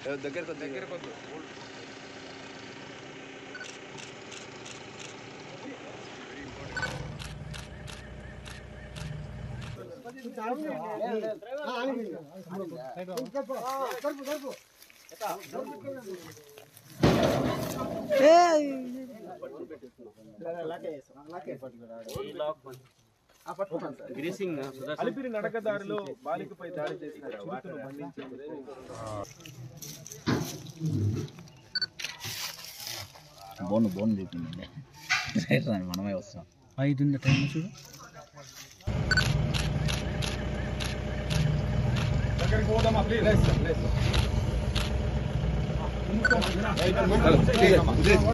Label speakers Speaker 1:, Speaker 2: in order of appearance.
Speaker 1: దగ్గరకు దగ్గరకు
Speaker 2: అలిపిరి నడకదారిలో బాలికపై దాడి చేసిన చిరుతను బంధించింది
Speaker 3: బోన్ బోన్ చెప్పిందండి రైట్ రండి మనమే వస్తాం
Speaker 4: ఐదు టైం చూడు
Speaker 2: దగ్గరికి పోదామా ప్లీజ్